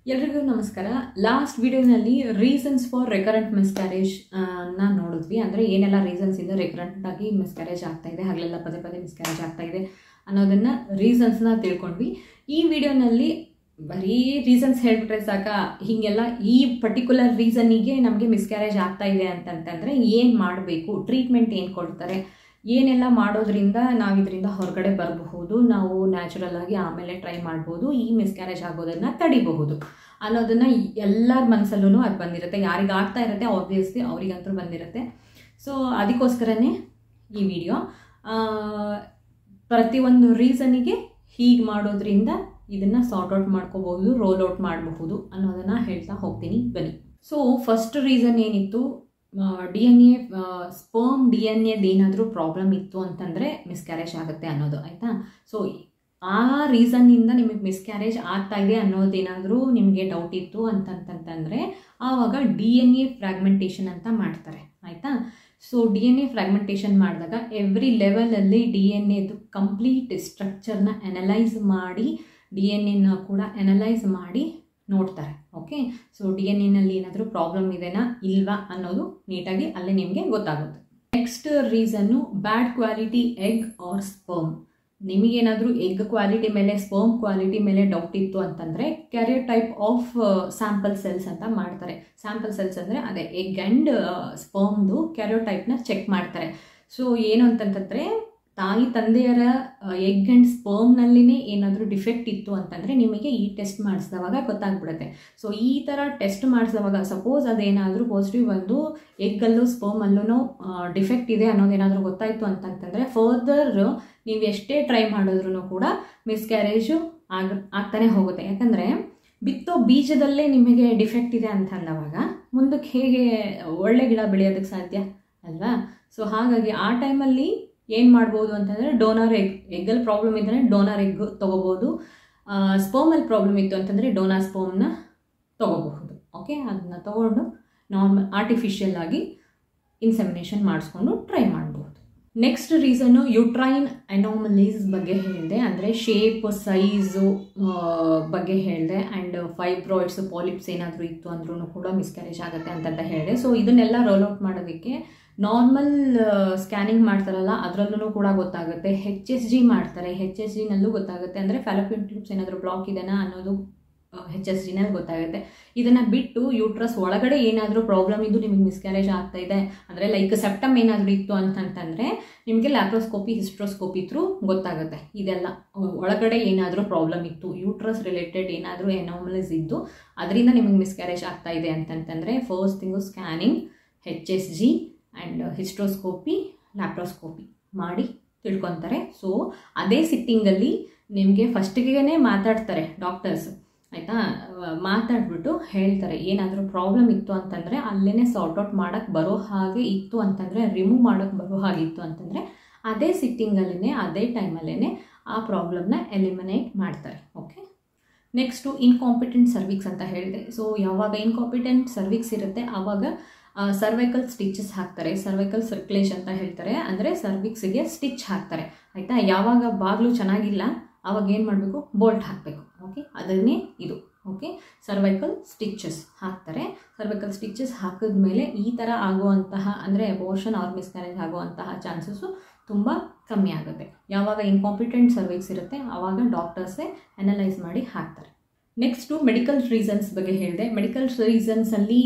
ಎಲ್ರಿಗೂ ನಮಸ್ಕಾರ ಲಾಸ್ಟ್ ವಿಡಿಯೋನಲ್ಲಿ ರೀಸನ್ಸ್ ಫಾರ್ ರೆಕರೆಂಟ್ ಮಿಸ್ಕ್ಯಾರೇಜ್ ನ ನೋಡಿದ್ವಿ ಅಂದರೆ ಏನೆಲ್ಲ ರೀಸನ್ಸ್ ಇಂದ ರೆಕರೆಂಟ್ ಆಗಿ ಮಿಸ್ಕ್ಯಾರೇಜ್ ಆಗ್ತಾ ಇದೆ ಹಗಲೆಲ್ಲ ಪದೇ ಪದೇ ಮಿಸ್ಕ್ಯಾರೇಜ್ ಆಗ್ತಾ ಇದೆ ಅನ್ನೋದನ್ನ ರೀಸನ್ಸ್ನ ತಿಳ್ಕೊಂಡ್ವಿ ಈ ವಿಡಿಯೋನಲ್ಲಿ ಬರೀ ರೀಸನ್ಸ್ ಹೇಳ್ಬಿಟ್ರೆ ಸಾಕ ಹೀಗೆಲ್ಲ ಈ ಪರ್ಟಿಕ್ಯುಲರ್ ರೀಸನ್ನಿಗೆ ನಮಗೆ ಮಿಸ್ಕ್ಯಾರೇಜ್ ಆಗ್ತಾ ಇದೆ ಅಂತಂತಂದರೆ ಏನು ಮಾಡಬೇಕು ಟ್ರೀಟ್ಮೆಂಟ್ ಏನು ಕೊಡ್ತಾರೆ ಏನೆಲ್ಲ ಮಾಡೋದ್ರಿಂದ ನಾವು ಇದರಿಂದ ಹೊರಗಡೆ ಬರಬಹುದು ನಾವು ನ್ಯಾಚುರಲ್ ಆಗಿ ಆಮೇಲೆ ಟ್ರೈ ಮಾಡ್ಬೋದು ಈ ಮಿಸ್ಕ್ಯಾರೇಜ್ ಆಗೋದನ್ನು ತಡಿಬಹುದು ಅನ್ನೋದನ್ನ ಎಲ್ಲರ ಮನಸ್ಸಲ್ಲೂ ಅದು ಬಂದಿರುತ್ತೆ ಯಾರಿಗೆ ಆಗ್ತಾ ಇರುತ್ತೆ ಆಬ್ವಿಯಸ್ಲಿ ಅವರಿಗಂತೂ ಬಂದಿರುತ್ತೆ ಸೊ ಅದಕ್ಕೋಸ್ಕರನೇ ಈ ವಿಡಿಯೋ ಪ್ರತಿಯೊಂದು ರೀಸನಿಗೆ ಹೀಗೆ ಮಾಡೋದ್ರಿಂದ ಇದನ್ನು ಸಾರ್ಟ್ ಔಟ್ ಮಾಡ್ಕೋಬಹುದು ರೋಲ್ ಔಟ್ ಮಾಡಬಹುದು ಅನ್ನೋದನ್ನು ಹೇಳ್ತಾ ಹೋಗ್ತೀನಿ ಬನ್ನಿ ಸೊ ಫಸ್ಟ್ ರೀಸನ್ ಏನಿತ್ತು D N A sperm D N ಎದೇನಾದರೂ ಪ್ರಾಬ್ಲಮ್ ಇತ್ತು ಅಂತಂದರೆ ಮಿಸ್ಕ್ಯಾರೇಜ್ ಆಗುತ್ತೆ ಅನ್ನೋದು ಆಯಿತಾ ಸೊ ಆ ರೀಸನ್ನಿಂದ ನಿಮಗೆ ಮಿಸ್ಕ್ಯಾರೇಜ್ ಆಗ್ತಾ ಇದೆ ಅನ್ನೋದೇನಾದರೂ ನಿಮಗೆ ಡೌಟ್ ಇತ್ತು ಅಂತಂತಂತಂದರೆ ಆವಾಗ ಡಿ ಎನ್ ಎ ಫ್ರಾಗ್ಮೆಂಟೇಷನ್ ಅಂತ ಮಾಡ್ತಾರೆ ಆಯಿತಾ so D N A fragmentation ಮಾಡಿದಾಗ ಎವ್ರಿ ಲೆವೆಲಲ್ಲಿ ಡಿ ಎನ್ ಎದು ಕಂಪ್ಲೀಟ್ ಸ್ಟ್ರಕ್ಚರ್ನ ಅನಲೈಸ್ ಮಾಡಿ ಡಿ ಎನ್ ಎನ ಕೂಡ ಅನಲೈಸ್ ಮಾಡಿ ನೋಡ್ತಾರೆ ಓಕೆ ಸೊ ಡಿ ಎನ್ ಎನಲ್ಲಿ ಏನಾದರೂ ಪ್ರಾಬ್ಲಮ್ ಇದೆನಾ ಇಲ್ವಾ ಅನ್ನೋದು ನೀಟಾಗಿ ಅಲ್ಲೇ ನಿಮಗೆ ಗೊತ್ತಾಗುತ್ತೆ ನೆಕ್ಸ್ಟ್ ರೀಸನ್ನು bad quality egg or sperm ನಿಮಗೇನಾದರೂ ಎಗ್ ಕ್ವಾಲಿಟಿ ಮೇಲೆ ಸ್ಪರ್ಮ್ ಕ್ವಾಲಿಟಿ ಮೇಲೆ ಡೌಟ್ ಇತ್ತು ಅಂತಂದರೆ carrier type of sample cells ಅಂತ ಮಾಡ್ತಾರೆ ಸ್ಯಾಂಪಲ್ ಸೆಲ್ಸ್ ಅಂದರೆ ಅದೇ ಎಗ್ ಆ್ಯಂಡ್ ಸ್ಪರ್ಮ್ದು ಕ್ಯಾರಿಯರ್ ಟೈಪ್ನ ಚೆಕ್ ಮಾಡ್ತಾರೆ ಸೊ ಏನು ಅಂತಂತಂದರೆ ತಾಯಿ ತಂದೆಯರ ಎಗ್ ಆ್ಯಂಡ್ ಸ್ಪರ್ಮ್ನಲ್ಲಿನೇ ಏನಾದರೂ ಡಿಫೆಕ್ಟ್ ಇತ್ತು ಅಂತಂದರೆ ನಿಮಗೆ ಈ ಟೆಸ್ಟ್ ಮಾಡಿಸಿದವಾಗ ಗೊತ್ತಾಗ್ಬಿಡುತ್ತೆ ಸೊ ಈ ಥರ ಟೆಸ್ಟ್ ಮಾಡಿಸಿದವಾಗ ಸಪೋಸ್ ಅದೇನಾದರೂ ಪಾಸಿಟಿವ್ ಬಂದು ಎಗ್ಗಲ್ಲೂ ಸ್ಪರ್ಮಲ್ಲೂ ಡಿಫೆಕ್ಟ್ ಇದೆ ಅನ್ನೋದೇನಾದರೂ ಗೊತ್ತಾಯಿತು ಅಂತಂತಂದರೆ ಫರ್ದರ್ ನೀವು ಎಷ್ಟೇ ಟ್ರೈ ಮಾಡಿದ್ರೂ ಕೂಡ ಮಿಸ್ಕ್ಯಾರೇಜು ಆಗ ಆಗ್ತಾನೆ ಹೋಗುತ್ತೆ ಯಾಕಂದರೆ ಬಿತ್ತೋ ಬೀಜದಲ್ಲೇ ನಿಮಗೆ ಡಿಫೆಕ್ಟ್ ಇದೆ ಅಂತ ಅಂದವಾಗ ಮುಂದಕ್ಕೆ ಹೇಗೆ ಒಳ್ಳೆ ಗಿಡ ಬೆಳೆಯೋದಕ್ಕೆ ಸಾಧ್ಯ ಅಲ್ವಾ ಸೊ ಹಾಗಾಗಿ ಆ ಟೈಮಲ್ಲಿ ಏನು ಮಾಡ್ಬೋದು ಅಂತಂದರೆ ಡೋನರ್ ಎಗ್ ಎಗ್ಗಲ್ಲಿ ಪ್ರಾಬ್ಲಮ್ ಇದ್ದರೆ ಡೋನರ್ ಎಗ್ ತೊಗೋಬೋದು ಸ್ಪೋಮಲ್ಲಿ ಪ್ರಾಬ್ಲಮ್ ಇತ್ತು ಅಂತಂದರೆ ಡೋನರ್ ಸ್ಪೋಮ್ನ ತೊಗೋಬಹುದು ಓಕೆ ಅದನ್ನ ತೊಗೊಂಡು ನಾರ್ಮಲ್ ಆರ್ಟಿಫಿಷಿಯಲ್ ಆಗಿ ಇನ್ಸೆಮಿನೇಷನ್ ಮಾಡಿಸ್ಕೊಂಡು ಟ್ರೈ ಮಾಡ್ಬೋದು ನೆಕ್ಸ್ಟ್ ರೀಸನ್ನು ಯುಟ್ರೈನ್ ಅನೋಮಲೀಸ್ ಬಗ್ಗೆ ಹೇಳಿದೆ ಅಂದರೆ ಶೇಪ್ ಸೈಜು ಬಗ್ಗೆ ಹೇಳಿದೆ ಆ್ಯಂಡ್ ಫೈಬ್ರಾಯ್ಡ್ಸ್ ಪಾಲಿಪ್ಸ್ ಏನಾದರೂ ಇತ್ತು ಅಂದ್ರೂ ಕೂಡ ಮಿಸ್ಕ್ಯಾರೇಜ್ ಆಗುತ್ತೆ ಅಂತಂತ ಹೇಳಿದೆ ಸೊ ಇದನ್ನೆಲ್ಲ ರೋಲ್ ಔಟ್ ಮಾಡೋದಕ್ಕೆ ನಾರ್ಮಲ್ ಸ್ಕ್ಯಾನಿಂಗ್ ಮಾಡ್ತಾರಲ್ಲ ಅದರಲ್ಲೂ ಕೂಡ ಗೊತ್ತಾಗುತ್ತೆ ಹೆಚ್ ಎಸ್ ಜಿ ಮಾಡ್ತಾರೆ ಹೆಚ್ ಎಸ್ ಜಿನಲ್ಲೂ ಗೊತ್ತಾಗುತ್ತೆ ಅಂದರೆ ಫ್ಯಾಲೋಪಿಯನ್ ಟ್ಯೂಬ್ಸ್ ಏನಾದರೂ ಬ್ಲಾಕ್ ಇದೆನಾ ಅನ್ನೋದು ಹೆಚ್ ಎಸ್ ಜಿನಲ್ಲಿ ಗೊತ್ತಾಗುತ್ತೆ ಇದನ್ನು ಬಿಟ್ಟು ಯೂಟ್ರಸ್ ಒಳಗಡೆ ಏನಾದರೂ ಪ್ರಾಬ್ಲಮ್ ಇದ್ದು ನಿಮಗೆ ಮಿಸ್ಕ್ಯಾರೇಜ್ ಆಗ್ತಾ ಇದೆ ಅಂದರೆ ಲೈಕ್ ಸೆಪ್ಟಮ್ ಏನಾದರೂ ಇತ್ತು ಅಂತಂತಂದರೆ ನಿಮಗೆ ಲ್ಯಾಪ್ರೋಸ್ಕೋಪಿ ಹಿಸ್ಟ್ರೋಸ್ಕೋಪಿ ಥ್ರೂ ಗೊತ್ತಾಗುತ್ತೆ ಇದೆಲ್ಲ ಒಳಗಡೆ ಏನಾದರೂ ಪ್ರಾಬ್ಲಮ್ ಇತ್ತು ಯೂಟ್ರಸ್ ರಿಲೇಟೆಡ್ ಏನಾದರೂ ಎನಾಮಲೀಸ್ ಇದ್ದು ಅದರಿಂದ ನಿಮಗೆ ಮಿಸ್ಕ್ಯಾರೇಜ್ ಆಗ್ತಾ ಇದೆ ಅಂತಂತಂದರೆ first thing scanning H S G and hysteroscopy laparoscopy ಮಾಡಿ ತಿಳ್ಕೊತಾರೆ ಸೊ ಅದೇ ಸಿಟ್ಟಿಂಗಲ್ಲಿ ನಿಮಗೆ ಫಸ್ಟಿಗೆ ಮಾತಾಡ್ತಾರೆ ಡಾಕ್ಟರ್ಸ್ ಆಯಿತಾ ಮಾತಾಡ್ಬಿಟ್ಟು ಹೇಳ್ತಾರೆ ಏನಾದರೂ ಪ್ರಾಬ್ಲಮ್ ಇತ್ತು ಅಂತಂದರೆ ಅಲ್ಲೇ ಸಾರ್ಟ್ ಔಟ್ ಮಾಡೋಕ್ಕೆ ಬರೋ ಹಾಗೆ ಇತ್ತು ಅಂತಂದರೆ ರಿಮೂವ್ ಮಾಡೋಕ್ಕೆ ಬರೋ ಹಾಗೆ ಇತ್ತು ಅಂತಂದರೆ ಅದೇ ಸಿಟ್ಟಿಂಗಲ್ಲೇ ಅದೇ ಟೈಮಲ್ಲೇ ಆ ಪ್ರಾಬ್ಲಮ್ನ ಎಲಿಮಿನೇಟ್ ಮಾಡ್ತಾರೆ ಓಕೆ ನೆಕ್ಸ್ಟು ಇನ್ಕಾಂಪಿಟೆಂಟ್ ಸರ್ವಿಕ್ಸ್ ಅಂತ ಹೇಳಿದೆ ಸೊ ಯಾವಾಗ ಇನ್ಕಾಂಪಿಟೆಂಟ್ ಸರ್ವಿಕ್ಸ್ ಇರುತ್ತೆ ಆವಾಗ ಸರ್ವೈಕಲ್ ಸ್ಟಿಚಸ್ ಹಾಕ್ತಾರೆ ಸರ್ವೈಕಲ್ ಸರ್ಕ್ಯುಲೇಷನ್ ಅಂತ ಹೇಳ್ತಾರೆ ಅಂದರೆ ಸರ್ವಿಕ್ಸಿಗೆ ಸ್ಟಿಚ್ ಹಾಕ್ತಾರೆ ಆಯಿತಾ ಯಾವಾಗ ಬಾಗಿಲು ಚೆನ್ನಾಗಿಲ್ಲ ಆವಾಗ ಏನು ಮಾಡಬೇಕು ಬೋಲ್ಟ್ ಹಾಕಬೇಕು ಓಕೆ ಅದನ್ನೇ ಇದು ಓಕೆ ಸರ್ವೈಕಲ್ ಸ್ಟಿಚಸ್ ಹಾಕ್ತಾರೆ ಸರ್ವೈಕಲ್ ಸ್ಟಿಚಸ್ ಹಾಕಿದ್ಮೇಲೆ ಈ ಥರ ಆಗುವಂತಹ ಅಂದರೆ ಅಬೋರ್ಷನ್ ಆರ್ ಮಿಸ್ಕ್ಯಾರೇಜ್ ಆಗುವಂತಹ ಚಾನ್ಸಸ್ಸು ತುಂಬ ಕಮ್ಮಿ ಆಗುತ್ತೆ ಯಾವಾಗ ಇನ್ಕಾಂಪಿಟೆಂಟ್ ಸರ್ವಿಕ್ಸ್ ಇರುತ್ತೆ ಆವಾಗ ಡಾಕ್ಟರ್ಸೇ ಅನಲೈಸ್ ಮಾಡಿ ಹಾಕ್ತಾರೆ ನೆಕ್ಸ್ಟು ಮೆಡಿಕಲ್ ರೀಸನ್ಸ್ ಬಗ್ಗೆ ಹೇಳಿದೆ ಮೆಡಿಕಲ್ ರೀಸನ್ಸಲ್ಲಿ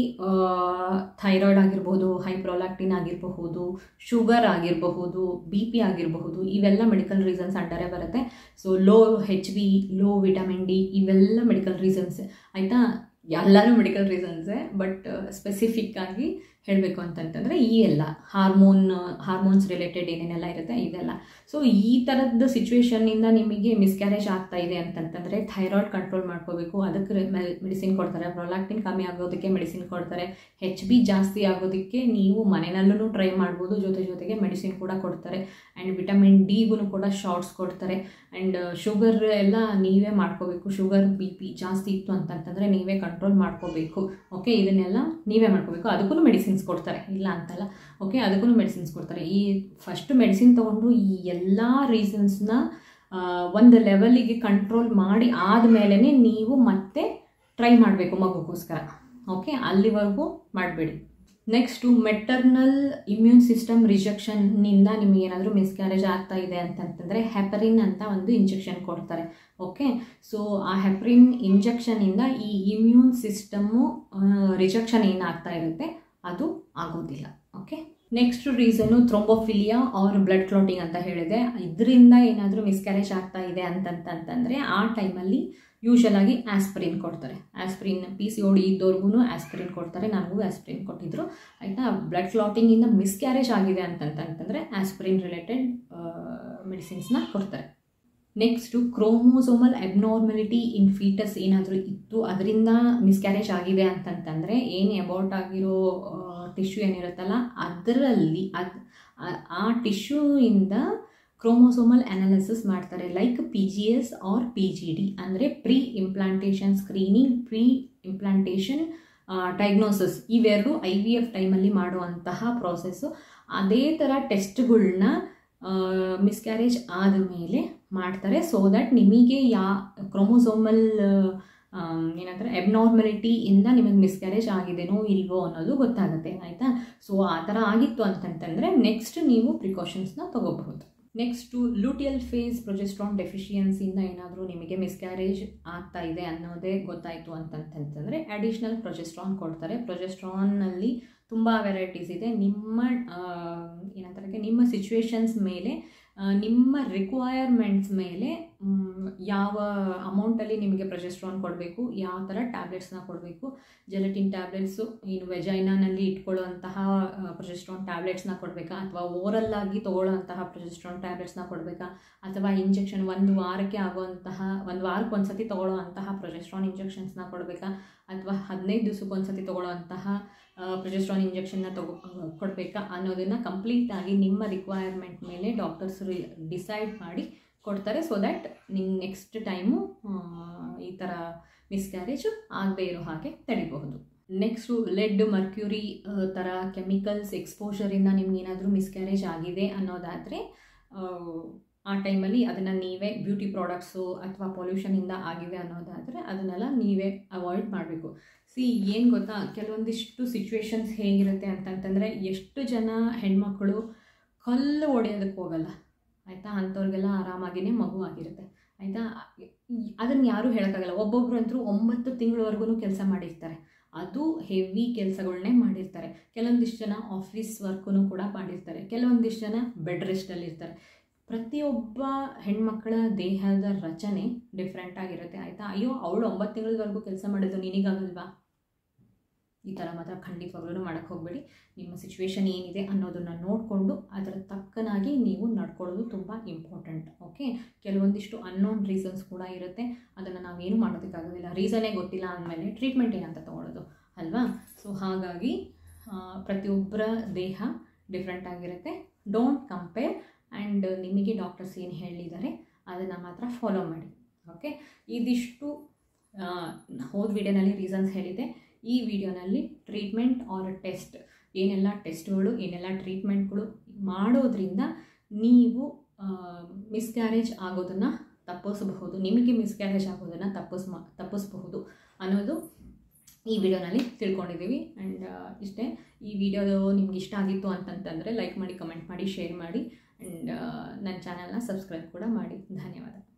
ಥೈರಾಯ್ಡ್ ಆಗಿರ್ಬೋದು ಹೈಪ್ರೋಲಾಕ್ಟಿನ್ ಆಗಿರಬಹುದು ಶುಗರ್ ಆಗಿರಬಹುದು ಬಿ ಪಿ ಆಗಿರಬಹುದು ಇವೆಲ್ಲ ಮೆಡಿಕಲ್ ರೀಸನ್ಸ್ ಅಂಡರೇ ಬರುತ್ತೆ so low H B low vitamin D ಇವೆಲ್ಲ ಮೆಡಿಕಲ್ ರೀಸನ್ಸ್ ಆಯಿತಾ ಎಲ್ಲರೂ ಮೆಡಿಕಲ್ ರೀಸನ್ಸೇ ಬಟ್ ಸ್ಪೆಸಿಫಿಕ್ ಆಗಿ ಹೇಳಬೇಕು ಅಂತಂತಂದರೆ ಈ ಎಲ್ಲ ಹಾರ್ಮೋನ್ ಹಾರ್ಮೋನ್ಸ್ ರಿಲೇಟೆಡ್ ಏನೇನೆಲ್ಲ ಇರುತ್ತೆ ಇದೆಲ್ಲ ಸೊ ಈ ಥರದ್ದು ಸಿಚುವೇಶನ್ನಿಂದ ನಿಮಗೆ ಮಿಸ್ಕ್ಯಾರೇಜ್ ಆಗ್ತಾ ಇದೆ ಅಂತಂತಂದರೆ ಥೈರಾಯ್ಡ್ ಕಂಟ್ರೋಲ್ ಮಾಡ್ಕೋಬೇಕು ಅದಕ್ಕೆ ಮೆಡಿಸಿನ್ ಕೊಡ್ತಾರೆ ಪ್ರೊಲಾಕ್ಟಿನ್ ಕಮ್ಮಿ ಆಗೋದಕ್ಕೆ ಮೆಡಿಸಿನ್ ಕೊಡ್ತಾರೆ ಹೆಚ್ ಬಿ ಜಾಸ್ತಿ ಆಗೋದಕ್ಕೆ ನೀವು ಮನೆಯಲ್ಲೂ ಟ್ರೈ ಮಾಡ್ಬೋದು ಜೊತೆ ಜೊತೆಗೆ ಮೆಡಿಸಿನ್ ಕೂಡ ಕೊಡ್ತಾರೆ ಆ್ಯಂಡ್ ವಿಟಮಿನ್ ಡಿಗೂ ಕೂಡ ಶಾರ್ಟ್ಸ್ ಕೊಡ್ತಾರೆ ಆ್ಯಂಡ್ ಶುಗರ್ ಎಲ್ಲ ನೀವೇ ಮಾಡ್ಕೋಬೇಕು ಶುಗರ್ ಬಿ ಪಿ ಜಾಸ್ತಿ ಇತ್ತು ಅಂತಂತಂದರೆ ನೀವೇ ಕಂಟ್ರೋಲ್ ಮಾಡ್ಕೋಬೇಕು ಓಕೆ ಇದನ್ನೆಲ್ಲ ನೀವೇ ಮಾಡ್ಕೋಬೇಕು ಅದಕ್ಕೂ ಮೆಡಿಸಿನ್ಸ್ ಕೊಡ್ತಾರೆ ಇಲ್ಲ ಅಂತಲ್ಲ ಓಕೆ ಅದಕ್ಕೂ ಮೆಡಿಸಿನ್ಸ್ ಕೊಡ್ತಾರೆ ಈ ಫಸ್ಟ್ ಮೆಡಿಸಿನ್ ತೊಗೊಂಡು ಈ ಎಲ್ಲ ರೀಸನ್ಸ್ನ ಒಂದು ಲೆವೆಲಿಗೆ ಕಂಟ್ರೋಲ್ ಮಾಡಿ ಆದಮೇಲೆ ನೀವು ಮತ್ತೆ ಟ್ರೈ ಮಾಡಬೇಕು ಮಗುಗೋಸ್ಕರ ಓಕೆ ಅಲ್ಲಿವರೆಗೂ ಮಾಡಬೇಡಿ ನೆಕ್ಸ್ಟು ಮೆಟರ್ನಲ್ ಇಮ್ಯೂನ್ ಸಿಸ್ಟಮ್ ರಿಜೆಕ್ಷನ್ನಿಂದ ನಿಮಗೆ ಏನಾದರೂ ಮಿಸ್ಕ್ಯಾರೇಜ್ ಆಗ್ತಾ ಇದೆ ಅಂತಂತಂದರೆ ಹೆಪರಿನ್ ಅಂತ ಒಂದು ಇಂಜೆಕ್ಷನ್ ಕೊಡ್ತಾರೆ ಓಕೆ ಸೊ ಆ ಹೆಪರಿನ್ ಇಂಜೆಕ್ಷನಿಂದ ಈ ಇಮ್ಯೂನ್ ಸಿಸ್ಟಮ್ಮು ರಿಜೆಕ್ಷನ್ ಏನಾಗ್ತಾ ಇರುತ್ತೆ ಅದು ಆಗೋದಿಲ್ಲ okay next reason thrombophilia or blood clotting ಅಂತ ಹೇಳಿದೆ ಇದರಿಂದ ಏನಾದರೂ ಮಿಸ್ಕ್ಯಾರೇಜ್ ಆಗ್ತಾ ಇದೆ ಅಂತಂತಂತಂದರೆ ಆ ಟೈಮಲ್ಲಿ ಯೂಶಲ್ ಆಗಿ ಆಸ್ಪ್ರಿನ್ ಕೊಡ್ತಾರೆ ಆಸ್ಪ್ರಿನ್ ಪಿ ಸಿ ಓಡಿ ಇದ್ದವ್ರಿಗೂ ಆಸ್ಪ್ರಿನ್ ಕೊಡ್ತಾರೆ ನನಗೂ ಆಸ್ಪ್ರಿನ್ ಕೊಟ್ಟಿದ್ರು ಆಯಿತಾ ಬ್ಲಡ್ ಕ್ಲಾಟಿಂಗಿಂದ ಮಿಸ್ಕ್ಯಾರೇಜ್ ಆಗಿದೆ ಅಂತಂತಂತಂದರೆ ಆಸ್ಪ್ರಿನ್ ರಿಲೇಟೆಡ್ ಮೆಡಿಸಿನ್ಸ್ನ ಕೊಡ್ತಾರೆ next chromosomal abnormality in foetus ಏನಾದರೂ ಇತ್ತು ಅದರಿಂದ ಮಿಸ್ಕ್ಯಾರೇಜ್ ಆಗಿದೆ ಅಂತಂತಂದರೆ ಏನು ಅಬೌಟ್ ಆಗಿರೋ ಟಿಶ್ಯೂ ಏನಿರುತ್ತಲ್ಲ ಅದರಲ್ಲಿ ಅದು ಆ ಟಿಶ್ಯೂಯಿಂದ ಕ್ರೋಮೋಸೋಮಲ್ ಅನಾಲಿಸಿಸ್ ಮಾಡ್ತಾರೆ like P G S or P G D ಅಂದರೆ pre implantation screening pre implantation diagnosis ಇವೆರಡು ಐ ವಿ ಎಫ್ ಟೈಮಲ್ಲಿ ಮಾಡುವಂತಹ ಪ್ರಾಸೆಸ್ಸು ಅದೇ ಥರ ಟೆಸ್ಟ್ಗಳನ್ನ ಮಿಸ್ಕ್ಯಾರೇಜ್ ಆದಮೇಲೆ ಮಾಡ್ತಾರೆ ಸೊ ದ್ಯಾಟ್ ನಿಮಗೆ ಯಾ ಕ್ರೋಮೋಸೋಮಲ್ ಏನಂತಾರೆ ಎಬ್ನಾರ್ಮಲಿಟಿಯಿಂದ ನಿಮಗೆ ಮಿಸ್ಕ್ಯಾರೇಜ್ ಆಗಿದೆನೋ ಇಲ್ವೋ ಅನ್ನೋದು ಗೊತ್ತಾಗುತ್ತೆ ಆಯಿತಾ ಸೊ ಆ ಥರ ಆಗಿತ್ತು ಅಂತಂತಂದರೆ ನೆಕ್ಸ್ಟ್ ನೀವು ಪ್ರಿಕಾಷನ್ಸ್ನ ತಗೋಬಹುದು ನೆಕ್ಸ್ಟು ಲೂಟಿಯಲ್ ಫೇಸ್ ಪ್ರೊಜೆಸ್ಟ್ರಾನ್ ಡೆಫಿಷಿಯನ್ಸಿಯಿಂದ ಏನಾದರೂ ನಿಮಗೆ ಮಿಸ್ಕ್ಯಾರೇಜ್ ಆಗ್ತಾ ಇದೆ ಅನ್ನೋದೇ ಗೊತ್ತಾಯಿತು ಅಂತಂತಂತಂದರೆ ಅಡಿಷ್ನಲ್ ಪ್ರೊಜೆಸ್ಟ್ರಾನ್ ಕೊಡ್ತಾರೆ ಪ್ರೊಜೆಸ್ಟ್ರಾನ್ನಲ್ಲಿ ತುಂಬ ವೆರೈಟೀಸ್ ಇದೆ ನಿಮ್ಮ ಏನಂತಾರೆ ನಿಮ್ಮ ಸಿಚುವೇಶನ್ಸ್ ಮೇಲೆ ನಿಮ್ಮ ರಿಕ್ವೈರ್ಮೆಂಟ್ಸ್ ಮೇಲೆ ಯಾವ ಅಮೌಂಟಲ್ಲಿ ನಿಮಗೆ ಪ್ರೊಜೆಸ್ಟ್ರಾನ್ ಕೊಡಬೇಕು ಯಾವ ಥರ ಟ್ಯಾಬ್ಲೆಟ್ಸ್ನ ಕೊಡಬೇಕು ಜೆಲಟಿನ್ ಟ್ಯಾಬ್ಲೆಟ್ಸು ಇನ್ನು ವೆಜೈನಾನಲ್ಲಿ ಇಟ್ಕೊಳ್ಳುವಂತಹ ಪ್ರೊಜೆಸ್ಟ್ರಾನ್ ಟ್ಯಾಬ್ಲೆಟ್ಸ್ನ ಕೊಡಬೇಕಾ ಅಥವಾ ಓರಲ್ಲಾಗಿ ತೊಗೊಳ್ಳೋಂತಹ ಪ್ರೊಜೆಸ್ಟ್ರಾನ್ ಟ್ಯಾಬ್ಲೆಟ್ಸ್ನ ಕೊಡಬೇಕಾ ಅಥವಾ ಇಂಜೆಕ್ಷನ್ ಒಂದು ವಾರಕ್ಕೆ ಆಗುವಂತಹ ಒಂದು ವಾರಕ್ಕೆ ಒಂದು ಸತಿ ತೊಗೊಳ್ಳೋವಂತಹ ಪ್ರೊಜೆಸ್ಟ್ರಾನ್ ಇಂಜೆಕ್ಷನ್ಸ್ನ ಕೊಡಬೇಕಾ ಅಥವಾ ಹದಿನೈದು ದಿವಸಕ್ಕೆ ಒಂದು ಸತಿ ತೊಗೊಳ್ಳೋವಂತಹ ಪ್ರೊಜೆಸ್ಟ್ರಾನ್ ಇಂಜೆಕ್ಷನ್ನ ತಗೋ ಕೊಡಬೇಕಾ ಅನ್ನೋದನ್ನು ಕಂಪ್ಲೀಟಾಗಿ ನಿಮ್ಮ ರಿಕ್ವೈರ್ಮೆಂಟ್ ಮೇಲೆ ಡಾಕ್ಟರ್ಸ್ ಡಿಸೈಡ್ ಮಾಡಿ ಕೊಡ್ತಾರೆ ಸೊ ದ್ಯಾಟ್ ನಿಂಗೆ ನೆಕ್ಸ್ಟ್ ಟೈಮು ಈ ಥರ ಮಿಸ್ಕ್ಯಾರೇಜು ಆಗದೇ ಇರೋ ಹಾಗೆ ತಡಿಬಹುದು ನೆಕ್ಸ್ಟು ಲೆಡ್ ಮರ್ಕ್ಯೂರಿ ಥರ ಕೆಮಿಕಲ್ಸ್ ಎಕ್ಸ್ಪೋಷರಿಂದ ನಿಮ್ಗೆ ಏನಾದರೂ ಮಿಸ್ಕ್ಯಾರೇಜ್ ಆಗಿದೆ ಅನ್ನೋದಾದರೆ ಆ ಟೈಮಲ್ಲಿ ಅದನ್ನು ನೀವೇ ಬ್ಯೂಟಿ ಪ್ರಾಡಕ್ಟ್ಸು ಅಥವಾ ಪೊಲ್ಯೂಷನಿಂದ ಆಗಿದೆ ಅನ್ನೋದಾದರೆ ಅದನ್ನೆಲ್ಲ ನೀವೇ ಅವಾಯ್ಡ್ ಮಾಡಬೇಕು ಸಿ ಏನು ಗೊತ್ತಾ ಕೆಲವೊಂದಿಷ್ಟು ಸಿಚುವೇಶನ್ಸ್ ಹೇಗಿರುತ್ತೆ ಅಂತಂತಂದರೆ ಎಷ್ಟು ಜನ ಹೆಣ್ಮಕ್ಳು ಕಲ್ಲು ಹೊಡೆಯೋದಕ್ಕೆ ಹೋಗಲ್ಲ ಆಯಿತಾ ಅಂಥವ್ರಿಗೆಲ್ಲ ಆರಾಮಾಗಿಯೇ ಮಗು ಆಗಿರುತ್ತೆ ಆಯಿತಾ ಅದನ್ನು ಯಾರೂ ಹೇಳೋಕ್ಕಾಗಲ್ಲ ಒಬ್ಬೊಬ್ರು ಅಂತೂ ಒಂಬತ್ತು ತಿಂಗಳವರೆಗೂ ಕೆಲಸ ಮಾಡಿರ್ತಾರೆ ಅದು ಹೆವಿ ಕೆಲಸಗಳನ್ನೇ ಮಾಡಿರ್ತಾರೆ ಕೆಲವೊಂದಿಷ್ಟು ಜನ ಆಫೀಸ್ ವರ್ಕೂ ಕೂಡ ಮಾಡಿರ್ತಾರೆ ಕೆಲವೊಂದಿಷ್ಟು ಜನ ಬೆಡ್ ರೆಸ್ಟಲ್ಲಿರ್ತಾರೆ ಪ್ರತಿಯೊಬ್ಬ ಹೆಣ್ಮಕ್ಳ ದೇಹದ ರಚನೆ ಡಿಫ್ರೆಂಟ್ ಆಗಿರುತ್ತೆ ಆಯಿತಾ ಅಯ್ಯೋ ಅವಳು ಒಂಬತ್ತು ತಿಂಗಳವರೆಗೂ ಕೆಲಸ ಮಾಡಿದ್ದು ನಿನಗಾಗಲ್ವಾ ಈ ಥರ ಮಾತ್ರ ಖಂಡಿತವಾಗ್ಲೂ ಮಾಡೋಕ್ಕೆ ಹೋಗಬೇಡಿ ನಿಮ್ಮ ಸಿಚುವೇಶನ್ ಏನಿದೆ ಅನ್ನೋದನ್ನು ನೋಡಿಕೊಂಡು ಅದರ ತಕ್ಕನಾಗಿ ನೀವು ನಡ್ಕೊಳ್ಳೋದು ತುಂಬ ಇಂಪಾರ್ಟೆಂಟ್ ಓಕೆ ಕೆಲವೊಂದಿಷ್ಟು ಅನ್ನೋನ್ ರೀಸನ್ಸ್ ಕೂಡ ಇರುತ್ತೆ ಅದನ್ನು ನಾವೇನು ಮಾಡೋದಕ್ಕಾಗೋದಿಲ್ಲ ರೀಸನ್ನೇ ಗೊತ್ತಿಲ್ಲ ಅಂದಮೇಲೆ ಟ್ರೀಟ್ಮೆಂಟ್ ಏನಂತ ತೊಗೊಳ್ಳೋದು ಅಲ್ವಾ ಸೊ ಹಾಗಾಗಿ ಪ್ರತಿಯೊಬ್ಬರ ದೇಹ ಡಿಫ್ರೆಂಟ್ ಆಗಿರುತ್ತೆ ಡೋಂಟ್ ಕಂಪೇರ್ ಆ್ಯಂಡ್ ನಿಮಗೆ ಡಾಕ್ಟರ್ಸ್ ಏನು ಹೇಳಿದ್ದಾರೆ ಅದನ್ನು ಮಾತ್ರ ಫಾಲೋ ಮಾಡಿ ಓಕೆ ಇದಿಷ್ಟು ಹೋದ ವಿಡಿಯೋನಲ್ಲಿ ರೀಸನ್ಸ್ ಹೇಳಿದೆ ಈ ವಿಡಿಯೋನಲ್ಲಿ ಟ್ರೀಟ್ಮೆಂಟ್ ಆರ್ ಟೆಸ್ಟ್ ಏನೆಲ್ಲ ಟೆಸ್ಟ್ಗಳು ಏನೆಲ್ಲ ಟ್ರೀಟ್ಮೆಂಟ್ಗಳು ಮಾಡೋದ್ರಿಂದ ನೀವು ಮಿಸ್ಕ್ಯಾರೇಜ್ ಆಗೋದನ್ನು ತಪ್ಪಿಸಬಹುದು ನಿಮಗೆ ಮಿಸ್ಕ್ಯಾರೇಜ್ ಆಗೋದನ್ನು ತಪ್ಪಿಸ್ ತಪ್ಪಿಸಬಹುದು ಅನ್ನೋದು ಈ ವಿಡಿಯೋನಲ್ಲಿ ತಿಳ್ಕೊಂಡಿದ್ದೀವಿ ಆ್ಯಂಡ್ ಇಷ್ಟೇ ಈ ವಿಡಿಯೋ ನಿಮ್ಗೆ ಇಷ್ಟ ಆಗಿತ್ತು ಅಂತಂತಂದರೆ ಲೈಕ್ ಮಾಡಿ ಕಮೆಂಟ್ ಮಾಡಿ ಶೇರ್ ಮಾಡಿ ಆ್ಯಂಡ್ ನನ್ನ ಚಾನಲ್ನ ಸಬ್ಸ್ಕ್ರೈಬ್ ಕೂಡ ಮಾಡಿ ಧನ್ಯವಾದ